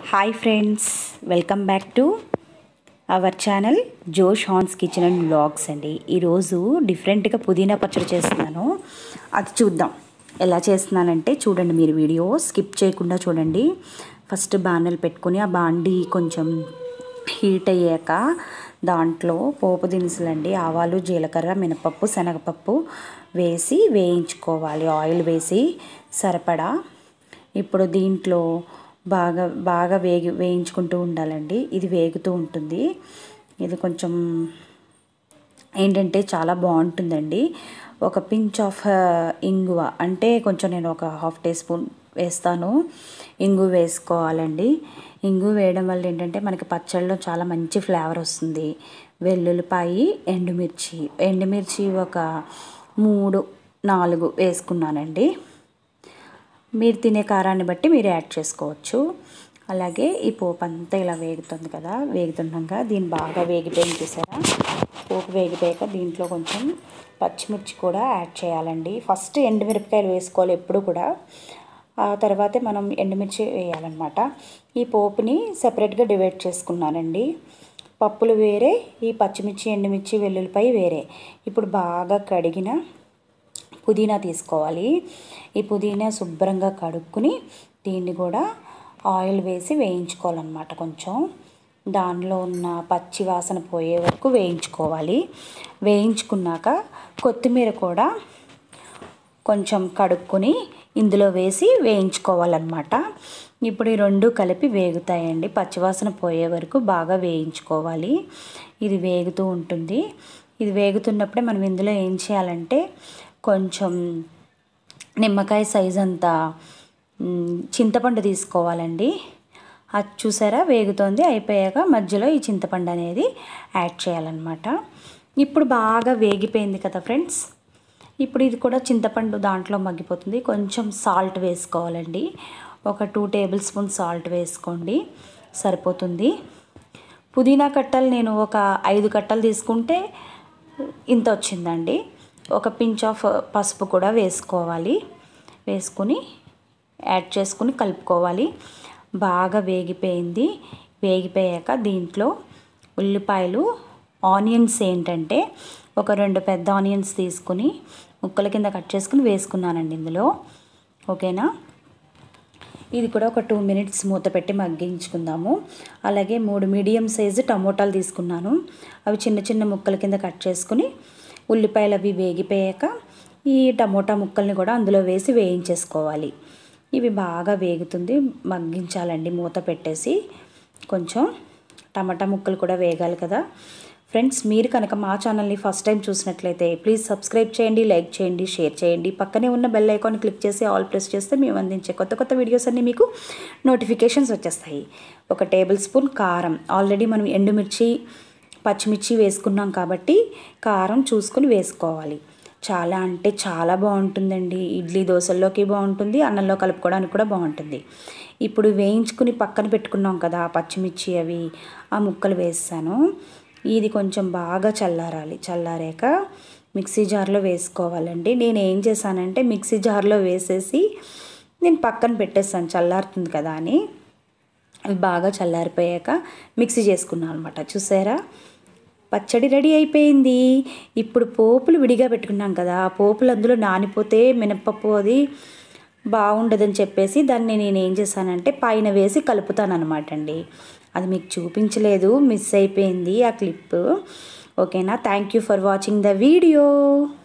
hi friends welcome back to our channel జోష్ హాన్స్ kitchen and vlogs అండి ఈరోజు డిఫరెంట్గా పుదీనా పచ్చడి చేస్తున్నాను అది చూద్దాం ఎలా చేస్తున్నానంటే చూడండి మీరు వీడియో స్కిప్ చేయకుండా చూడండి ఫస్ట్ బాణలు పెట్టుకొని ఆ బాండి కొంచెం హీట్ అయ్యాక దాంట్లో పోపు దినుసులండి ఆవాలు జీలకర్ర మినపప్పు శనగపప్పు వేసి వేయించుకోవాలి ఆయిల్ వేసి సరిపడా ఇప్పుడు దీంట్లో బాగా బాగా వేగి వేయించుకుంటూ ఉండాలండి ఇది వేగుతూ ఉంటుంది ఇది కొంచెం ఏంటంటే చాలా బాగుంటుందండి ఒక పించ్ ఆఫ్ ఇంగువ అంటే కొంచెం నేను ఒక హాఫ్ టీ స్పూన్ వేస్తాను ఇంగు వేసుకోవాలండి ఇంగు వేయడం వల్ల ఏంటంటే మనకి పచ్చళ్ళలో చాలా మంచి ఫ్లేవర్ వస్తుంది వెల్లుల్లిపాయి ఎండుమిర్చి ఎండుమిర్చి ఒక మూడు నాలుగు వేసుకున్నానండి మీరు తినే కారాన్ని బట్టి మీరు యాడ్ చేసుకోవచ్చు అలాగే ఈ పోపు అంతా ఇలా వేగుతుంది కదా వేగుతుండగా దీన్ని బాగా వేగిపోయింది చూసారా పోపు వేగిపోయాక దీంట్లో కొంచెం పచ్చిమిర్చి కూడా యాడ్ చేయాలండి ఫస్ట్ ఎండుమిరపకాయలు వేసుకోవాలి ఎప్పుడు కూడా ఆ తర్వాతే మనం ఎండుమిర్చి వేయాలన్నమాట ఈ పోపుని సపరేట్గా డివైడ్ చేసుకున్నానండి పప్పులు వేరే ఈ పచ్చిమిర్చి ఎండుమిర్చి వెల్లుల్లిపాయ వేరే ఇప్పుడు బాగా కడిగిన పుదీనా తీసుకోవాలి ఈ పుదీనా శుభ్రంగా కడుక్కుని దీన్ని కూడా ఆయిల్ వేసి వేయించుకోవాలన్నమాట కొంచెం దానిలో ఉన్న పచ్చి వాసన పోయే వరకు వేయించుకోవాలి వేయించుకున్నాక కొత్తిమీర కూడా కొంచెం కడుక్కుని ఇందులో వేసి వేయించుకోవాలన్నమాట ఇప్పుడు ఈ రెండు కలిపి వేగుతాయండి పచ్చివాసన పోయే వరకు బాగా వేయించుకోవాలి ఇది వేగుతూ ఉంటుంది ఇది వేగుతున్నప్పుడే మనం ఇందులో ఏం చేయాలంటే కొంచెం నిమ్మకాయ సైజ్ అంతా చింతపండు తీసుకోవాలండి అది చూసారా వేగుతోంది అయిపోయాక మధ్యలో ఈ చింతపండు అనేది యాడ్ చేయాలన్నమాట ఇప్పుడు బాగా వేగిపోయింది కదా ఫ్రెండ్స్ ఇప్పుడు ఇది కూడా చింతపండు దాంట్లో మగ్గిపోతుంది కొంచెం సాల్ట్ వేసుకోవాలండి ఒక టూ టేబుల్ స్పూన్ సాల్ట్ వేసుకోండి సరిపోతుంది పుదీనా కట్టలు నేను ఒక ఐదు కట్టలు తీసుకుంటే ఇంత వచ్చిందండి ఒక పించ్ ఆఫ్ పసుపు కూడా వేసుకోవాలి వేసుకుని యాడ్ చేసుకుని కలుపుకోవాలి బాగా వేగిపోయింది వేగిపోయాక దీంట్లో ఉల్లిపాయలు ఆనియన్స్ ఏంటంటే ఒక రెండు పెద్ద ఆనియన్స్ తీసుకుని ముక్కల కింద కట్ చేసుకుని వేసుకున్నానండి ఇందులో ఓకేనా ఇది కూడా ఒక టూ మినిట్స్ మూత పెట్టి మగ్గించుకుందాము అలాగే మూడు మీడియం సైజు టమోటాలు తీసుకున్నాను అవి చిన్న చిన్న ముక్కల కింద కట్ చేసుకుని ఉల్లిపాయలు అవి వేగిపోయాక ఈ టమోటా ముక్కల్ని కూడా అందులో వేసి వేయించేసుకోవాలి ఇవి బాగా వేగుతుంది మగ్గించాలండి మూత పెట్టేసి కొంచెం టమాటా ముక్కలు కూడా వేగాలి కదా ఫ్రెండ్స్ మీరు కనుక మా ఛానల్ని ఫస్ట్ టైం చూసినట్లయితే ప్లీజ్ సబ్స్క్రైబ్ చేయండి లైక్ చేయండి షేర్ చేయండి పక్కనే ఉన్న బెల్ ఐకాన్ క్లిక్ చేసి ఆల్ ప్రెస్ చేస్తే మేము అందించే కొత్త కొత్త వీడియోస్ అన్నీ మీకు నోటిఫికేషన్స్ వచ్చేస్తాయి ఒక టేబుల్ స్పూన్ కారం ఆల్రెడీ మనం ఎండుమిర్చి పచ్చిమిర్చి వేసుకున్నాం కాబట్టి కారం చూసుకుని వేసుకోవాలి చాలా అంటే చాలా బాగుంటుందండి ఇడ్లీ దోశల్లోకి బాగుంటుంది అన్నంలో కలుపుకోవడానికి కూడా బాగుంటుంది ఇప్పుడు వేయించుకుని పక్కన పెట్టుకున్నాం కదా పచ్చిమిర్చి అవి ఆ ముక్కలు వేసాను ఇది కొంచెం బాగా చల్లారాలి చల్లారాక మిక్సీ జార్లో వేసుకోవాలండి నేను ఏం చేశానంటే మిక్సీ జార్లో వేసేసి నేను పక్కన పెట్టేస్తాను చల్లారుతుంది కదా అని బాగా చల్లారిపోయాక మిక్సీ చేసుకున్నాను అనమాట చూసారా పచ్చడి రెడీ అయిపోయింది ఇప్పుడు పోపులు విడిగా పెట్టుకున్నాం కదా ఆ పోపులు అందులో నానిపోతే మినపప్పు అది బాగుండదని చెప్పేసి దాన్ని నేను ఏం చేశానంటే పైన వేసి కలుపుతాను అనమాట అండి అది మీకు చూపించలేదు మిస్ అయిపోయింది ఆ క్లిప్ ఓకేనా thank you for watching the video